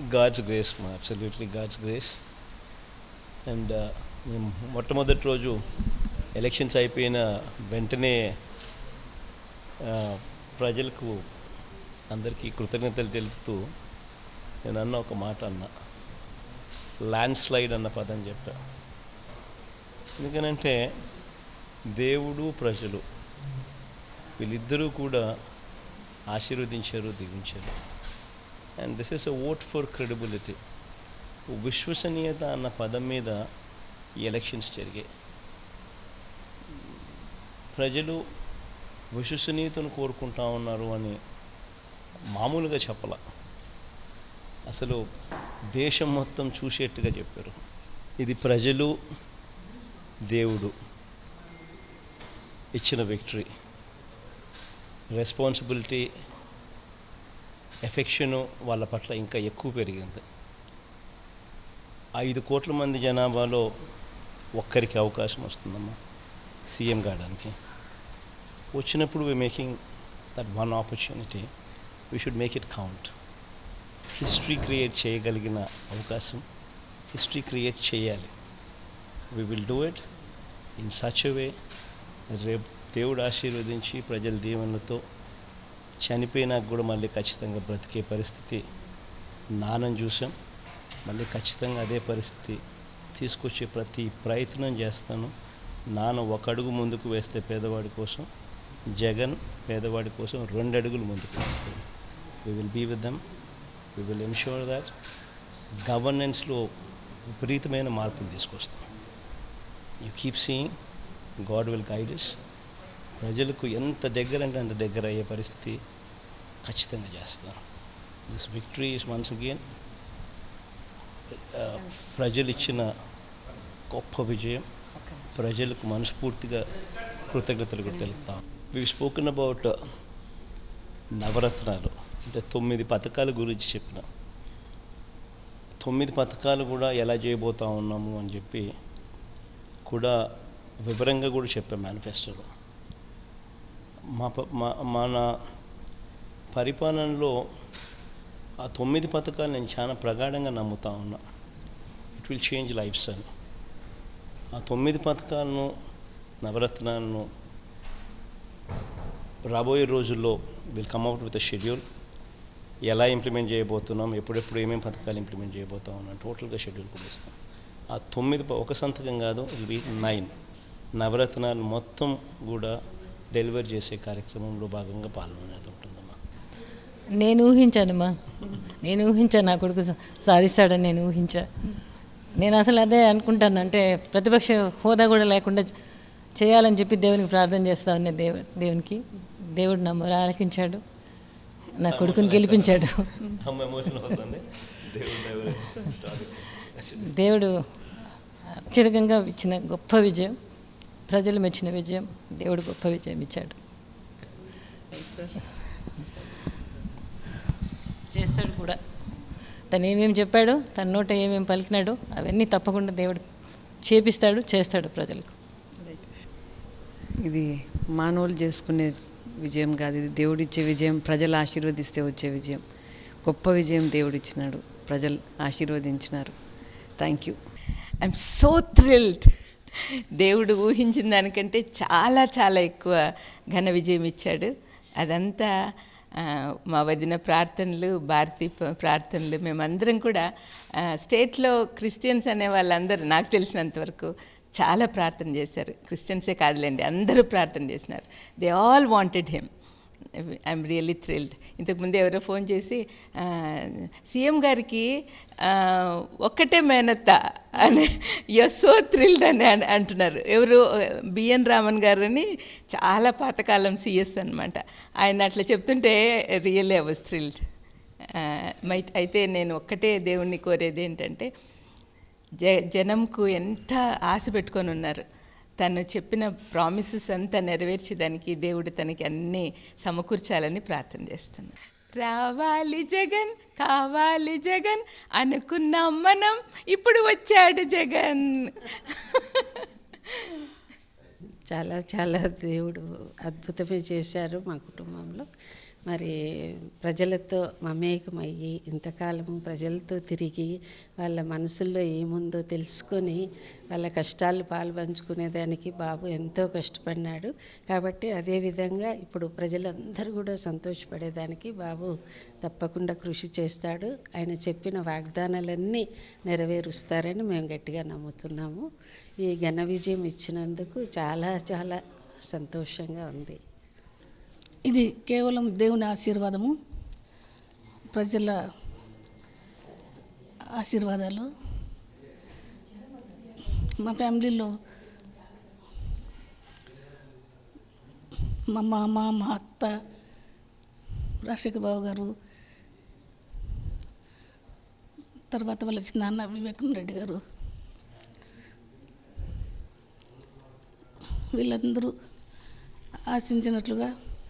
God's grace మా absolutely God's grace and మొట్టమొదటి రోజు ఎలక్షన్స్ అయిపోయిన వెంటనే ఆ, ప్రజలకు అందరికీ కృతజ్ఞతలు తెలుపుతూ నేను అన్న ఒక మాట అన్నా ల్యాండ్ స్లైడ్ అన్న పదం చెప్పా ఎందుకనంటే దేవుడు ప్రజలు వీళ్ళిద్దరూ కూడా ఆశీర్వదించారు దీవించారు and this is a vote for credibility విశ్వసనీయత అన్న పదం మీద ఈ ఎలక్షన్స్ జరిగాయి ప్రజలు విశ్వసనీయతను కోరుకుంటా ఉన్నారు అని మామూలుగా చెప్పాల అసలు దేశం మొత్తం చూసేట్టుగా చెప్పారు ఇది ప్రజలు దేవుడు ఇచ్చిన విక్టరీ రెస్పాన్సిబిలిటీ ఎఫెక్షను వాళ్ళ పట్ల ఇంకా ఎక్కువ పెరిగింది ఐదు కోట్ల మంది జనాభాలో ఒక్కరికి అవకాశం వస్తుందమ్మా సీఎం కావడానికి వచ్చినప్పుడు we making that one opportunity we should make it count history create చేయగలిగిన అవకాశం హిస్టరీ క్రియేట్ చేయాలి we will do it in such way రేపు దేవుడు ఆశీర్వదించి ప్రజల దీవెనలతో చనిపోయినాక కూడా మళ్ళీ ఖచ్చితంగా బ్రతికే పరిస్థితి నాన్నని చూసాం మళ్ళీ ఖచ్చితంగా అదే పరిస్థితి తీసుకొచ్చే ప్రతి ప్రయత్నం చేస్తాను నాన్న ఒక అడుగు ముందుకు వేస్తే పేదవాడి కోసం జగన్ పేదవాడి కోసం రెండు అడుగులు ముందుకు వేస్తాడు we will be with them we will ensure that గవర్నెన్స్లో విపరీతమైన మార్పులు తీసుకొస్తాం you keep seeing God will guides ప్రజలకు ఎంత దగ్గర అంటే అంత దగ్గర అయ్యే పరిస్థితి ఖచ్చితంగా చేస్తాను this victory is once again ప్రజలు ఇచ్చిన గొప్ప విజయం ప్రజలకు మనస్ఫూర్తిగా కృతజ్ఞతలు కూడా తెలుపుతాం వి స్పోకెన్ అబౌట్ నవరత్నాలు అంటే తొమ్మిది పథకాల గురించి చెప్పిన తొమ్మిది పథకాలు కూడా ఎలా చేయబోతా ఉన్నాము అని చెప్పి కూడా వివరంగా కూడా చెప్పాం మేనిఫెస్టోలో మా ప- మా మన పరిపాలనలో ఆ తొమ్మిది పథకాలు నేను చాలా ప్రగాఢంగా నమ్ముతా ఉన్నా ఇట్ విల్ చేంజ్ లైఫ్స్ అని ఆ తొమ్మిది పథకాలను నవరత్నాలను రాబోయే రోజుల్లో will come out with a schedule ఎలా ఇంప్లిమెంట్ చేయబోతున్నాం ఎప్పుడెప్పుడు ఏమేమి పథకాలు ఇంప్లిమెంట్ చేయబోతాం అని టోటల్గా షెడ్యూల్ కూడా ఇస్తాం ఆ తొమ్మిది ప- ఒక సంతకం కాదు ఇల్ బి నైన్ నవరత్నాలు మొత్తం కూడా డెలివర్ చేసే కార్యక్రమంలో భాగంగా పాల్గొనేది ఉంటుందమ్మా నేను ఊహించానమ్మా నేను ఊహించాను నా కొడుకు సా- సాధిస్తాడని నేను ఊహించా నేను అసలు అదే అనుకుంటాను అంటే ప్రతిపక్ష హోదా కూడా లేకుండా చే- చేయాలని చెప్పి దేవునికి ప్రార్థన చేస్తా ఉన్నా దేవు దేవునికి దేవుడు నా మొర ఆలకించాడు నా కొడుకుని గెలిపించాడు అమ్మ ఎమోషన్ అవుతుంది దేవుడు దేవుడు స్టార్ట్ దేవుడు అత్యధికంగా ఇచ్చిన గొప్ప విజయం ప్రజలు మెచ్చిన విజయం దేవుడు గొప్ప విజయం ఇచ్చాడు చేస్తాడు కూడా తను ఏమేమి చెప్పాడో తన నోట ఏమేమి పలికినాడో అవన్నీ తప్పకుండా దేవుడు చేపిస్తాడు చేస్తాడు ప్రజలకు ఇది మానవులు చేసుకునే విజయం కాదు ఇది దేవుడిచ్చే విజయం ప్రజలు ఆశీర్వదిస్తే వచ్చే విజయం గొప్ప విజయం దేవుడిచ్చినాడు ప్రజలు ఆశీర్వదించినారు thank you I'm so thrilled దేవుడు ఊహించిన దానికంటే చాలా చాలా ఎక్కువ ఘన విజయం ఇచ్చాడు అదంతా ఆ, మా వదిన ప్రార్థనలు భారతీ ప- ప్రార్థనలు మేమందరం కూడా ఆ, స్టేట్లో క్రిస్టియన్స్ అనే వాళ్ళందరూ నాకు తెలిసినంతవరకు చాలా ప్రార్థన చేశారు క్రిస్టియన్సే కాదులేండి అందరూ ప్రార్థన చేసినారు they all wanted him I'm really thrilled ఇంతకుముందు ఎవరో ఫోన్ చేసి ఆ, సీఎం గారికి ఆ, ఒక్కటే మేనత్త అని యూఆర్ సో థ్రిల్డ్ అని అన్- అంటున్నారు ఎవరు బిఎన్ రామన్ గారు అని చాలా పాతకాలం సిఎస్ అనమాట ఆయన అట్లా చెప్తుంటే రియల్లీ ఐ వాజ్ థ్రిల్డ్ అయితే నేను ఒక్కటే దేవుణ్ణి కోరేది ఏంటంటే జ జనంకు ఎంత ఆశ పెట్టుకొని ఉన్నారు తను చెప్పిన ప్రామిసెస్ అంతా నెరవేర్చేదానికి దేవుడు తనకి అన్నీ సమకూర్చాలని ప్రార్థన చేస్తున్నాను రావాలి జగన్ కావాలి జగన్ అనుకున్నాం మనం ఇప్పుడు వచ్చాడు జగన్ చాలా చాలా దేవుడు అద్భుతమే చేశారు మా కుటుంబంలో మరి ప్రజలతో మమేకమయ్యి ఇంతకాలం ప్రజలతో తిరిగి వాళ్ళ మనసుల్లో ఏముందో తెలుసుకొని వాళ్ళ కష్టాలు పాల్పంచుకునేదానికి బాబు ఎంతో కష్టపడినాడు కాబట్టి అదేవిధంగా ఇప్పుడు ప్రజలందరూ కూడా సంతోషపడేదానికి బాబు తప్పకుండా కృషి చేస్తాడు ఆయన చెప్పిన వాగ్దానాలన్నీ నెరవేరుస్తారని మేము గట్టిగా నమ్ముతున్నాము ఈ ఘన విజయం ఇచ్చినందుకు చాలా చాలా సంతోషంగా ఉంది ఇది కేవలం దేవుని ఆశీర్వాదము ప్రజల ఆశీర్వాదాలు మా ఫ్యామిలీలో మా మామ మా అత్త రాజశేఖర్ బాబు గారు తర్వాత వాళ్ళ చిన్నాన్న వివేకం రెడ్డి గారు వీళ్ళందరూ ఆశించినట్లుగా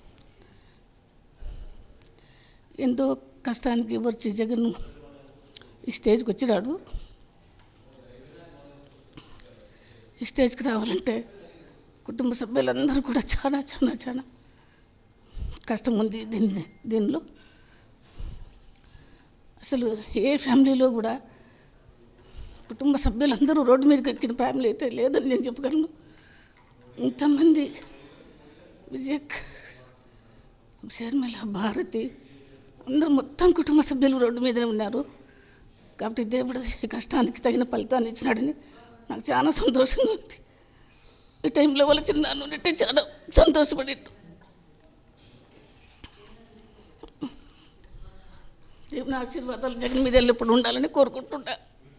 ఎంతో కష్టానికి వచ్చి జగన్ ఈ స్టేజ్కి వచ్చినాడు ఈ స్టేజ్కి రావాలంటే కుటుంబ సభ్యులందరూ కూడా చాలా చాలా చాలా కష్టం ఉంది దీని దీనిలో అసలు ఏ ఫ్యామిలీలో కూడా కుటుంబ సభ్యులందరూ రోడ్డు మీదకి ఎక్కిన ఫ్యామిలీ అయితే లేదని నేను చెప్పగలను ఇంతమంది విజయక్ షర్మిల భారతి అందరూ మొత్తం కుటుంబ సభ్యులు రోడ్డు మీదనే ఉన్నారు కాబట్టి దేవుడు ఈ కష్టానికి తగిన ఫలితాన్ని ఇచ్చినాడని నాకు చాలా సంతోషంగా ఉంది ఈ టైంలో వాళ్ళ చిన్న నుండి చాలా సంతోషపడిండు దేవుని ఆశీర్వాదాలు జగన్ మీద ఎల్లప్పుడు ఉండాలని కోరుకుంటున్నా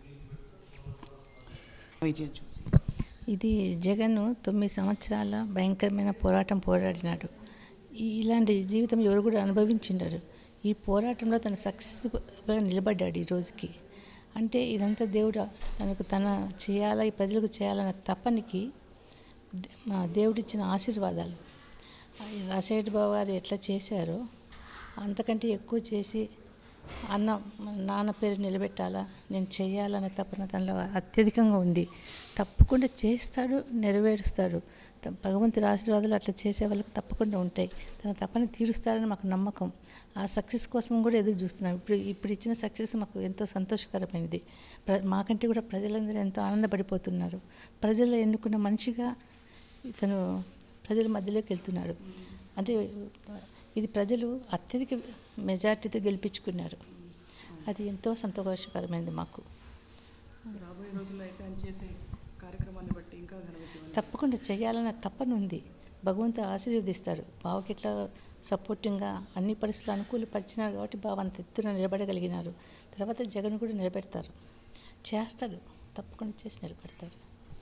విజయం చూసి ఇది జగన్ తొమ్మిది సంవత్సరాల భయంకరమైన పోరాటం పోరాడినాడు ఈ- ఇలాంటి జీవితం ఎవరు కూడా అనుభవించిండరు ఈ పోరాటంలో తను సక్సెస్గా నిలబడ్డాడు ఈ రోజుకి అంటే ఇదంతా దేవుడు తనకు తన చేయాలా ఈ ప్రజలకు చేయాలన్న తపనికి దే- మా దేవుడిచ్చిన ఆశీర్వాదాలు రాజశేఖర బాబు గారు ఎట్లా చేశారో అంతకంటే ఎక్కువ చేసి అన్న మన నాన్న పేరు నిలబెట్టాలా నేను చేయాలనే తపన తనలో అత్యధికంగా ఉంది తప్పకుండా చేస్తాడు నెరవేరుస్తాడు త- భగవంతుడి ఆశీర్వాదాలు అట్లా చేసే వాళ్ళకి తప్పకుండా ఉంటాయి తన తపన తీరుస్తాడని మాకు నమ్మకం ఆ సక్సెస్ కోసం కూడా ఎదురు చూస్తున్నాం ఇప్పుడు ఇప్పుడు ఇచ్చిన సక్సెస్ మాకు ఎంతో సంతోషకరమైనది ప్ర మాకంటే కూడా ప్రజలందరూ ఎంతో ఆనందపడిపోతున్నారు ప్రజలు ఎన్నుకున్న మనిషిగా ఇతను ప్రజల మధ్యలోకి వెళ్తున్నాడు అంటే ఇది ప్రజలు అత్యధిక మెజార్టీతో గెలిపించుకున్నారు అది ఎంతో సంతోషకరమైనది మాకు రాబోయే రోజుల్లో అయితే ఆయన చేసే కార్యక్రమాన్ని బట్టి ఇంకా ఘన విజయం తప్పకుండా చేయాలన్న తప్పన ఉంది భగవంతుడు ఆశీర్వదిస్తాడు బావకి ఇట్లా సపోర్టింగ్గా అన్ని పరిస్థితులు అనుకూలపరిచినారు కాబట్టి బావ అంత ఎత్తున నిలబడగలిగినారు తర్వాత జగన్ కూడా నిలబెడతారు చేస్తాడు తప్పకుండా చేసి నిలబెడతారు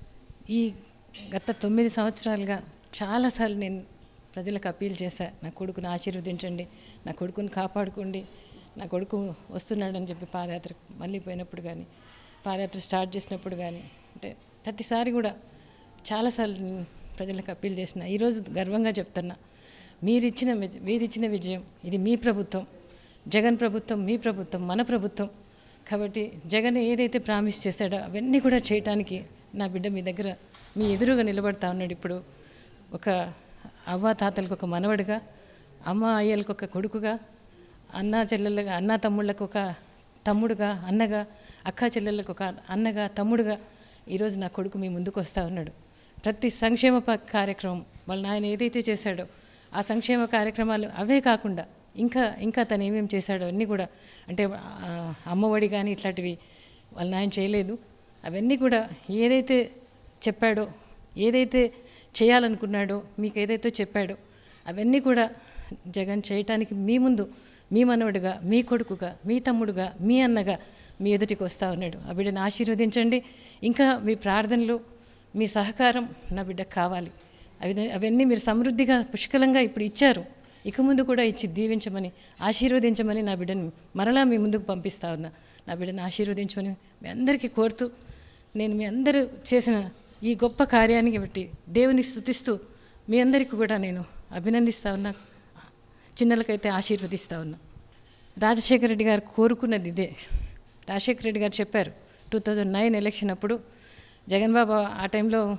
ఈ గత తొమ్మిది సంవత్సరాలుగా చాలాసార్లు నేను ప్రజలకు అప్పీల్ చేశా నా కొడుకుని ఆశీర్వదించండి నా కొడుకుని కాపాడుకోండి నా కొడుకు వస్తున్నాడని చెప్పి పాదయాత్ర మళ్ళీ పోయినప్పుడు కానీ పాదయాత్ర స్టార్ట్ చేసినప్పుడు కానీ అంటే ప్రతిసారి కూడా చాలాసార్లు నేను ప్రజలకు అప్పీల్ చేసిన ఈరోజు గర్వంగా చెప్తున్నా మీరిచ్చిన విజ- మీరిచ్చిన విజయం ఇది మీ ప్రభుత్వం జగన్ ప్రభుత్వం మీ ప్రభుత్వం మన ప్రభుత్వం కాబట్టి జగన్ ఏదైతే ప్రామిస్ చేశాడో అవన్నీ కూడా చేయటానికి నా బిడ్డ మీ దగ్గర మీ ఎదురుగా నిలబడతా ఉన్నాడు ఇప్పుడు ఒక అవ్వ తాతలకు ఒక మనవడిగా అమ్మ అయ్యలకు ఒక కొడుకుగా అన్న చెల్లెళ్ళగా అన్న తమ్ముళ్ళకు ఒక తమ్ముడుగా అన్నగా అక్క చెల్లెళ్ళకు ఒక అన్నగా తమ్ముడుగా ఈరోజు నా కొడుకు మీ ముందుకు వస్తూ ఉన్నాడు ప్రతి సంక్షేమ ప- కార్యక్రమం వాళ్ళ నాయన ఏదైతే చేశాడో ఆ సంక్షేమ కార్యక్రమాలు అవే కాకుండా ఇంకా ఇంకా తను ఏమేమి చేశాడో అన్నీ కూడా అంటే ఆ, అమ్మఒడి కానీ ఇట్లాంటివి వాళ్ళ నాయన చేయలేదు అవన్నీ కూడా ఏదైతే చెప్పాడో ఏదైతే చేయాలనుకున్నాడో మీకు ఏదైతే చెప్పాడో అవన్నీ కూడా జగన్ చేయటానికి మీ ముందు మీ మనవడుగా మీ కొడుకుగా మీ తమ్ముడుగా మీ అన్నగా మీ ఎదుటికి వస్తూ ఉన్నాడు ఆ బిడ్డను ఆశీర్వదించండి ఇంకా మీ ప్రార్థనలు మీ సహకారం నా బిడ్డకు కావాలి అవి అవన్నీ మీరు సమృద్ధిగా పుష్కలంగా ఇప్పుడు ఇచ్చారు ఇక ముందు కూడా ఇచ్చి దీవించమని ఆశీర్వదించమని నా బిడ్డను మరలా మీ ముందుకు పంపిస్తా ఉన్నా నా బిడ్డను ఆశీర్వదించమని మీ అందరికీ కోరుతూ నేను మీ అందరూ చేసిన ఈ గొప్ప కార్యానికి బట్టి దేవుని స్థుతిస్తూ మీ అందరికీ కూడా నేను అభినందిస్తా ఉన్నా చిన్నలకైతే ఆశీర్వదిస్తా ఉన్నా రాజశేఖర రెడ్డి గారు కోరుకున్నది ఇదే రాజశేఖర రెడ్డి గారు చెప్పారు టూ థౌజండ్ నైన్ ఎలక్షన్ అప్పుడు జగన్ బాబు ఆ టైంలో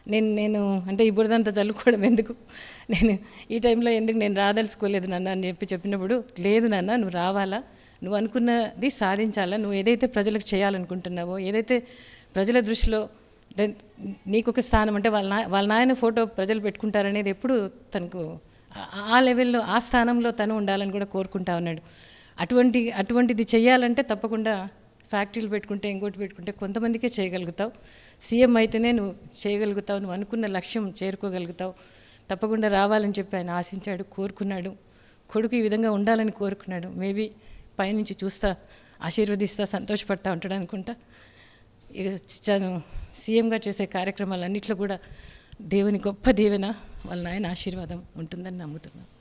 నేను నేను అంటే ఈ బురదంతా చల్లుకోవడం ఎందుకు నేను ఈ టైంలో ఎందుకు నేను రాదలుచుకోలేదు నాన్న అని చెప్పి చెప్పినప్పుడు లేదు నాన్న నువ్వు రావాలా నువ్వు అనుకున్నది సాధించాలా నువ్వు ఏదైతే ప్రజలకు చేయాలనుకుంటున్నావో ఏదైతే ప్రజల దృష్టిలో దెన్ నీకు ఒక స్థానం అంటే వాళ్ళ నాయ వాళ్ళ నాయన ఫోటో ప్రజలు పెట్టుకుంటారనేది ఎప్పుడు తనకు ఆ- ఆ లెవెల్లో ఆ స్థానంలో తను ఉండాలని కూడా కోరుకుంటా ఉన్నాడు అటువంటి అటువంటిది చేయాలంటే తప్పకుండా ఫ్యాక్టరీలు పెట్టుకుంటే ఇంకోటి పెట్టుకుంటే కొంతమందికే చేయగలుగుతావు సీఎం అయితేనే నువ్వు చేయగలుగుతావు నువ్వు అనుకున్న లక్ష్యం చేరుకోగలుగుతావు తప్పకుండా రావాలని చెప్పి ఆయన ఆశించాడు కోరుకున్నాడు కొడుకు ఈ విధంగా ఉండాలని కోరుకున్నాడు మేబీ పైనుంచి చూస్తా ఆశీర్వదిస్తా సంతోషపడతా ఉంటాడు అనుకుంటా ఇక తను సీఎంగా చేసే కార్యక్రమాలన్నింటిలో కూడా దేవుని గొప్ప దీవెన వాళ్ళ నాయన ఆశీర్వాదం ఉంటుందని నమ్ముతున్నాను